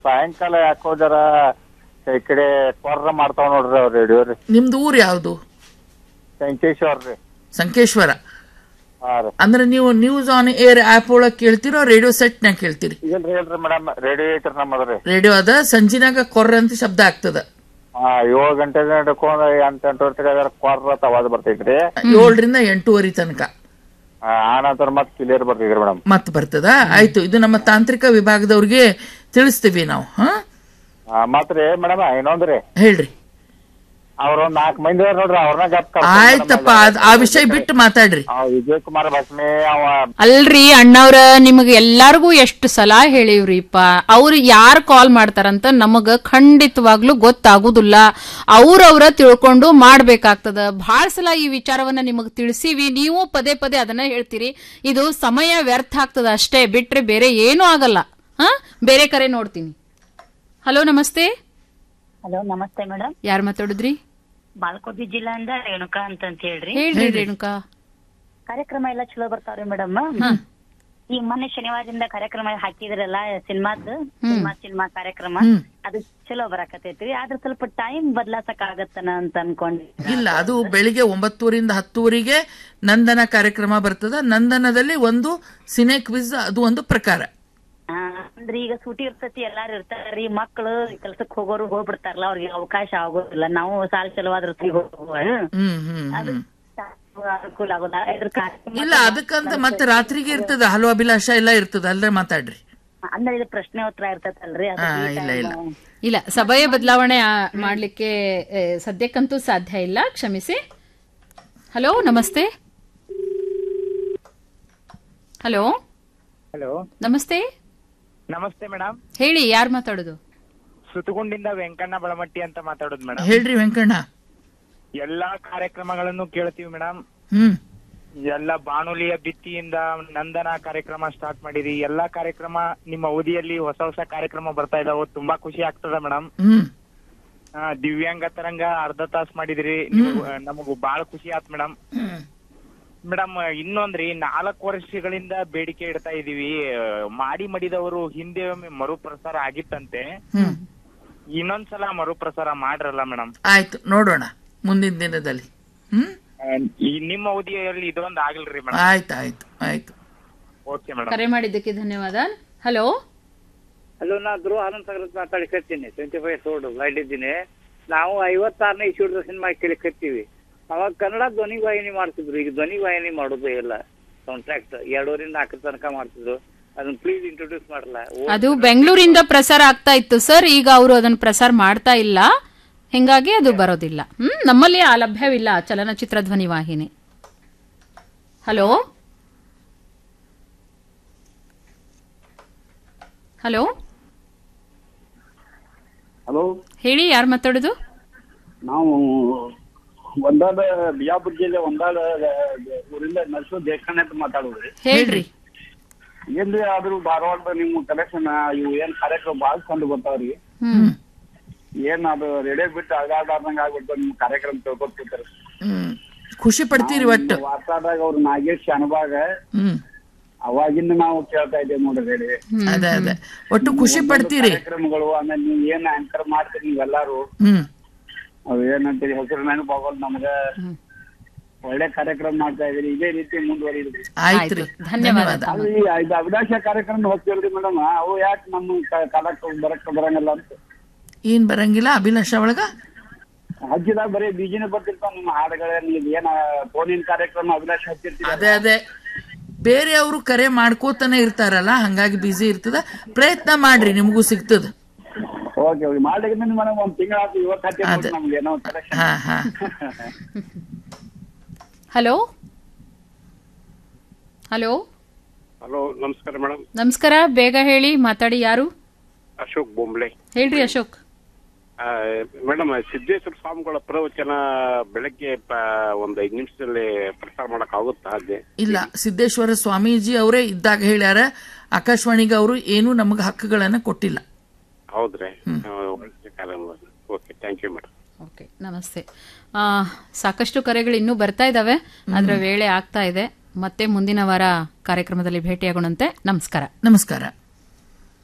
ಸಾಯಂಕಾಲ ಯಾಕೋ ಜರ ಈ ಕಡೆ ಕೊರ್ರ ಮಾಡ್ತಾವ ನೋಡ್ರಿ ಅವ್ರ ರೇಡಿಯೋ ರೀ ನಿಮ್ದು ಊರು ಯಾವುದು ಸಂಕೇಶ್ವರ್ ರೀ ಸಂಕೇಶ್ವರ ಹಾ ರೀ ಅಂದ್ರೆ ನೀವು ನ್ಯೂಸ್ ಆನ್ ಏರ್ ಆಪ್ ಒಳಗ್ ಕೇಳ್ತಿರೋ ರೇಡಿಯೋ ಸೆಟ್ ನಾಗ ಕೇಳ್ತೀರಿ ಇಲ್ರಿ ಇಲ್ರಿ ಮೇಡಮ್ ರೇಡಿಯೋ ಐತ್ರಿ ನಮ್ಮದ್ರಿ ರೇಡಿಯೋ ಅದ ಸಂಜಿನಾಗ ಕೊರ್ರ ಅಂತ ಶಬ್ದ ಆಗ್ತದ ಹಾ ಏಳು ಗಂಟೆ ಹಿಡ್ಕೊಂಡ್ ಎಂಟು ಎಂಟುವರೆ ತಗ ಜರ ಕೊರ್ರ ಅಂತ ಅವಾಜ್ ಬರ್ತೈತ್ರಿ ಏಳರಿಂದ ಎಂಟೂವರೆ ತನಕ ಆ ಆ ನಂತರ ಮತ್ ಕ್ಲಿಯರ್ ಬರ್ತೈತ್ರಿ ಮೇಡಮ್ ಮತ್ ಬರ್ತದ ಆಯ್ತು ಇದು ನಮ್ಮ ತಾಂತ್ರಿಕ ವಿಭಾಗದವ್ರಿಗೆ ತಿಳಿಸ್ತೀವಿ ನಾವು ಹಾ ಮತ್ರಿ ಮೇಡಮ್ ಇನ್ನೊಂದ್ರಿ ಹೇಳ್ರಿ ಅವ್ರ ಒಂದ್ ನಾಲ್ಕು ಮಂದಿ ಅವ್ರ್ ನೋಡ್ರಿ ಅವ್ರನ್ನ ಗಪ್ ಆಯ್ತಪ್ಪ ಅದ್- ಆ ವಿಷಯ ಬಿಟ್ಟು ಮಾತಾಡ್ರಿ ವಿಜಯ್ ಕುಮಾರ್ ಭಸ್ಮೆ ಅವ ಅಲ್ರಿ ಅಣ್ಣವ್ರ ನಿಮಗೆ ಎಲ್ಲಾರ್ಗೂ ಎಷ್ಟು ಸಲ ಹೇಳಿವ್ರಿಪ್ಪ ಅವ್ರು ಯಾರು ಕಾಲ್ ಮಾಡ್ತಾರಂತ ನಮಗ ಖಂಡಿತವಾಗ್ಲೂ ಗೊತ್ತಾಗುದಿಲ್ಲ ಅವ್ರವ್ರ ತಿಳ್ಕೊಂಡು ಮಾಡ್ಬೇಕಾಗ್ತದ ಬಹಳ ಸಲ ಈ ವಿಚಾರವನ್ನ ನಿಮಗ್ ತಿಳಿಸಿವಿ ನೀವು ಪದೇ ಪದೇ ಅದನ್ನ ಹೇಳ್ತೀರಿ ಇದು ಸಮಯ ವ್ಯರ್ಥ ಆಗ್ತದ ಅಷ್ಟೇ ಬಿಟ್ರೆ ಬೇರೆ ಏನೂ ಆಗಲ್ಲ ಹಾ ಬೇರೆ ಕರೆ ನೋಡ್ತೀನಿ ಹಲೋ ನಮಸ್ತೆ ಹಲೋ ನಮಸ್ತೆ ಮೇಡಮ್ ಯಾರು ಮಾತಾಡಿದ್ರಿ ಬಾಲ್ಕೋಟಿ ಜಿಲ್ಲೆಯಿಂದ ರೇಣುಕಾ ಅಂತ ಅಂತ ಹೇಳ್ರಿ ಹೇಳ್ರಿ ರೇಣುಕಾ ಕಾರ್ಯಕ್ರಮ ಎಲ್ಲ ಚಲೋ ಬರ್ತಾವ್ರಿ ಮೇಡಮ್ ಈ ಮೊನ್ನೆ ಶನಿವಾರದಿಂದ ಕಾರ್ಯಕ್ರಮ ಹಾಕಿದ್ರಲ್ಲ ಸಿನಿಮಾದ್ ಸಿನಿಮಾ ಸಿನಿಮಾ ಕಾರ್ಯಕ್ರಮ ಅದು ಚಲೋ ಬರಾಕತೈತ್ರಿ ಆದ್ರ ಸ್ವಲ್ಪ ಟೈಮ್ ಬದ್ಲಾಸಕ್ ಆಗತ್ತನ ಅಂತ ಅನ್ಕೊಂಡ್ರಿ ಇಲ್ಲ ಅದು ಬೆಳಿಗ್ಗೆ ಒಂಬತ್ತೂರಿಂದ ಹತ್ತುವರೆಗೆ ನಂದನ ಕಾರ್ಯಕ್ರಮ ಬರ್ತದ ನಂದನದಲ್ಲಿ ಒಂದು ಸಿನೆ ಕ್ವಿಜ್ ಅದು ಒಂದು ಪ್ರಕಾರ ಆ, ಅಂದ್ರ ಈಗ ಸೂಟಿ ಇರ್ತೈತಿ ಎಲ್ಲಾರು ಇರ್ತಾರ್ರಿ ಮಕ್ಳು ಕೆಲ್ಸಕ್ ಹೋಗೋರು ಹೋಗ್ಬಿಡ್ತಾರಲ್ಲ ಅವ್ರಿಗೆ ಅವಕಾಶ ಆಗೋದಿಲ್ಲ ನಾವು ಸಾಲ ಚಲೋವಾದ್ರ ಹೋಗುವ ಹ್ಮ್ ಹ್ಮ್ ಹ್ಮ್ ಅನುಕೂಲ ಆಗೋದ ಇದ್ರ ಕಾರ್ಯಕ್ರಮ ಇಲ್ಲ ಅದಕ್ಕಂತ ಮತ್ತೆ ರಾತ್ರಿಗೆ ಇರ್ತದ ಹಲವು ಅಭಿಲಾಷ ಎಲ್ಲ ಇರ್ತದ ಅಲ್ಲೇ ಮಾತಾಡ್ರಿ ಅಂದ್ರೆ ಇದು ಪ್ರಶ್ನೆ ಉತ್ತರ ಇರ್ತೈತಲ್ರಿ ಹಾ ಇಲ್ಲ ಇಲ್ಲ ಇಲ್ಲ ಸಭೆಯ ಬದಲಾವಣೆ ಆ, ಮಾಡ್ಲಿಕ್ಕೆ ಆ, ಸದ್ಯಕ್ಕಂತೂ ಸಾಧ್ಯ ಇಲ್ಲ ಕ್ಷಮಿಸಿ ಹಲೋ ನಮಸ್ತೆ ಹಲೋ ಹಲೋ ನಮಸ್ತೆ ನಮಸ್ತೆ ಮೇಡಮ್ ಹೇಳಿ ಯಾರು ಮಾತಾಡೋದು ಸುತ್ತಗುಂಡಿಂದ ವೆಂಕಣ್ಣ ಬಳಮಟ್ಟಿ ಅಂತ ಮಾತಾಡೋದು ಮೇಡಮ್ ಹೇಳ್ರಿ ವೆಂಕಣ್ಣ ಎಲ್ಲಾ ಕಾರ್ಯಕ್ರಮಗಳನ್ನು ಕೇಳ್ತೀವಿ ಮೇಡಮ್ ಹ್ಮ್ ಎಲ್ಲ ಬಾನುಲಿಯ ಭಿತ್ತಿಯಿಂದ ನಂದನ ಕಾರ್ಯಕ್ರಮ ಸ್ಟಾರ್ಟ್ ಮಾಡಿರಿ ಎಲ್ಲಾ ಕಾರ್ಯಕ್ರಮ ನಿಮ್ಮ ಅವಧಿಯಲ್ಲಿ ಹೊಸ ಹೊಸ ಕಾರ್ಯಕ್ರಮ ಬರ್ತಾ ಇದಾವೆ ತುಂಬಾ ಖುಷಿ ಆಗ್ತದ ಮೇಡಮ್ ಹ್ಮ್ ದಿವ್ಯಾಂಗ ತರಂಗ ಅರ್ಧ ತಾಸ್ ಮಾಡಿದಿರಿ ನೀವು- ನಮಗೂ ಬಹಳ ಖುಷಿ ಆತ್ ಮೇಡಮ್ ಮೇಡಮ್ ಇನ್ನೊಂದ್ರಿ ನಾಲ್ಕು ವರ್ಷಗಳಿಂದ ಬೇಡಿಕೆ ಇಡ್ತಾ ಇದೀವಿ ಆ, ಮಾಡಿ ಮಡಿದವರು ಹಿಂದೆ ಒಮ್ಮೆ ಮರುಪ್ರಸಾರ ಆಗಿತ್ತಂತೆ ಹ್ಮ್ ಇನ್ನೊಂದ್ಸಲ ಮರುಪ್ರಸಾರ ಮಾಡ್ರಲ್ಲ ಮೇಡಮ್ ಆಯ್ತು ನೋಡೋಣ ಮುಂದಿನ ದಿನದಲ್ಲಿ ಹ್ಮ್ ಈ ನಿಮ್ಮ ಅವಧಿಯಲ್ಲಿ ಇದೊಂದು ಆಗಲ್ರಿ ಮೇಡಮ್ ಆಯ್ತು ಆಯ್ತು ಆಯ್ತು ಓಕೆ ಮೇಡಮ್ ಕರೆ ಮಾಡಿದ್ದಕ್ಕೆ ಧನ್ಯವಾದ ಹಲೋ ಹಲೋ ನಾ ಧ್ರುವ ಆನಂದ್ ಸಾಗರ್ ಅಂತ ಮಾತಾಡಿಕತ್ತೀನಿ ಟ್ವೆಂಟಿ ಫೈವ್ ಸೋಡ್ ಲೈಟ್ ಇದ್ದೀನಿ ನಾವು ಐವತ್ತಾರನೇ ಇಶ್ಯೂಡ್ ಸಿನಿಮಾ ಕೇಳಿಕತ್ತೀವಿ ಅವಾಗ ಕನ್ನಡ ಧ್ವನಿ ವಾಹಿನಿ ಮಾಡ್ತಿದ್ರು ಈಗ ಧ್ವನಿ ವಾಹಿನಿ ಮಾಡೋದು ಇಲ್ಲ ಕಾಂಟ್ರಾಕ್ಟ್ ಎರಡೂರಿಂದ ನಾಲ್ಕರ ತನಕ ಮಾಡ್ತಿದ್ರು ಅದನ್ನ ಪ್ಲೀಸ್ ಇಂಟ್ರೊಡ್ಯೂಸ್ ಮಾಡಲ್ಲ ಅದು ಬೆಂಗಳೂರಿಂದ ಪ್ರಸಾರ ಆಗ್ತಾ ಇತ್ತು ಸರ್ ಈಗ ಅವರು ಅದನ್ನ ಪ್ರಸಾರ ಮಾಡ್ತಾ ಇಲ್ಲ ಹಿಂಗಾಗಿ ಅದು ಬರೋದಿಲ್ಲ ಹ್ಮ್ ನಮ್ಮಲ್ಲಿ ಆ ಲಭ್ಯವಿಲ್ಲ ಚಲನಚಿತ್ರ ಧ್ವನಿ ವಾಹಿನಿ ಹಲೋ ಹಲೋ ಹಲೋ ಹೇಳಿ ಯಾರು ಮಾತಾಡೋದು ನಾವು ಒಂದಾದ ಬಿಜಾಪುರ ಜಿಲ್ಲೆ ಒಂದಾದ ಊರಿಂದ ನರ್ಸು ದೇಶಪಾಂಡೆ ಅಂತ ಮಾತಾಡೋದ್ರಿ ಹೇಳ್ರಿ ಎಲ್ಲಿ ಆದ್ರೂ ಧಾರವಾಡದ ನಿಮ್ಮ ಕಲೆಕ್ಷನ್ ಇವು ಏನ್ ಕಾರ್ಯಕ್ರಮ ಭಾಳ ಚಂದ ಗೊತ್ತಾವ್ರಿ ಹ್ಮ್ ಏನ್ ಅದು ರೇಡಿಯೋ ಬಿಟ್ಟು ಅಗಾಡ್ದಂಗ ಆಗ್ಬಿಟ್ಟು ನಿಮ್ ಕಾರ್ಯಕ್ರಮ ತಿಳ್ಕೊತಿರ್ತಾರೆ ಹ್ಮ್ ಖುಷಿ ಪಡ್ತೀರಿ ಒಟ್ಟು ವಾರ್ತಾದಾಗ ಅವ್ರು ನಾಗೇಶ್ ಅನುಭಾಗ ಹ್ಮ್ ಅವಾಗಿಂದ ನಾವು ಕೇಳ್ತಾ ಇದ್ದೇವೆ ನೋಡ್ರಿ ರೇಡಿಯೋ ಅದೇ ಅದೇ ಒಟ್ಟು ಖುಷಿ ಪಡ್ತೀರಿ ಕಾರ್ಯಕ್ರಮಗಳು ಆಮೇಲೆ ನೀವು ಏನ್ ಆಂಕರ್ ಮಾಡ್ತೀರಿ ನೀವೆಲ್ಲಾರು ಹ್ಮ್ ಅವ್ ಏನಂತೀರಿ ಹೆಸರು ನೆನಪಾಗೋದು ನಮ್ಗ ಒಳ್ಳೆ ಕಾರ್ಯಕ್ರಮ ಮಾಡ್ತಾ ಇದೀರಿ ಇದೇ ರೀತಿ ಮುಂದುವರಿದ್ರಿ ಆಯ್ತ್ರಿ ಧನ್ಯವಾದ ಅದು ಈ ಇದು ಅಭಿಲಾಷ ಕಾರ್ಯಕ್ರಮ ಹೋಗ್ತಿಲ್ರಿ ಮೇಡಮ್ ಅವು ಯಾಕೆ ನಮ್ಮ ಕ- ಕಾಲಕ್ಕೆ ಬರಕ್ ಬರಂಗಿಲ್ಲ ಅಂತ ಏನ್ ಬರಂಗಿಲ್ಲ ಅಭಿಲಾಷ ಒಳಗ ಹಚ್ಚಿದಾಗ ಬರೀ ಬೀಜಿನೇ ಬರ್ತಿರ್ತಾವ ನಿಮ್ಮ ಹಾಡುಗಳೇನು ಇದು ಏನ ಫೋನಿನ ಕಾರ್ಯಕ್ರಮ ಅಭಿಲಾಷ ಹಚ್ಚಿರ್ತೀವಿ ಅದೇ ಅದೇ ಬೇರೆಯವರು ಕರೆ ಮಾಡ್ಕೋತಾನೆ ಇರ್ತಾರಲ್ಲ ಹಂಗಾಗಿ ಬಿಸಿ ಇರ್ತದ ಪ್ರಯತ್ನ ಮಾಡ್ರಿ ನಿಮಗೂ ಸಿಗ್ತದ ಓಕೆ ಓಕೆ ಮಾಡ್ಲಿಕ್ಕೆ ಮೇಡಮ್ ಒಂದ್ ತಿಂಗಳ ಆಯ್ತು ಇವತ್ತು ಹಚ್ಚಿ ನಮ್ಗೆ ಏನೋ ಕಲೆಕ್ಷನ್ ಹಾ ಹಾ ಹಲೋ ಹಲೋ ಹಲೋ ನಮಸ್ಕಾರ ಮೇಡಮ್ ನಮಸ್ಕಾರ ಬೇಗ ಹೇಳಿ ಮಾತಾಡಿ ಯಾರು ಅಶೋಕ್ ಬೊಂಬ್ಳೆ ಹೇಳ್ರಿ ಅಶೋಕ್ ಮೇಡಮ್ ಸಿದ್ದೇಶ್ವರ ಸ್ವಾಮಿಗಳ ಪ್ರವಚನ ಬೆಳಗ್ಗೆ ಪ- ಒಂದ್ ಐದ್ ನಿಮಿಷದಲ್ಲಿ ಪ್ರಸಾರ ಮಾಡಕ್ ಆಗುತ್ತಾ ಅದೇ ಇಲ್ಲ ಸಿದ್ದೇಶ್ವರ ಸ್ವಾಮೀಜಿ ಅವರೇ ಇದ್ದಾಗ ಹೇಳ್ಯಾರ ಆಕಾಶವಾಣಿಗೆ ಅವರು ಏನು ನಮಗೆ ಹಕ್ಕುಗಳನ್ನ ಕೊಟ್ಟಿಲ್ಲ ಹೌದ್ರಿ okay thank you madam okay ನಮಸ್ತೆ ಆ, ಸಾಕಷ್ಟು ಕರೆಗಳು ಇನ್ನೂ ಬರ್ತಾ ಇದ್ದಾವೆ ಅದರ ವೇಳೆ ಆಗ್ತಾ ಇದೆ ಮತ್ತೆ ಮುಂದಿನ ವಾರ ಕಾರ್ಯಕ್ರಮದಲ್ಲಿ ಭೇಟಿಯಾಗೋಣಂತೆ ನಮಸ್ಕಾರ ನಮಸ್ಕಾರ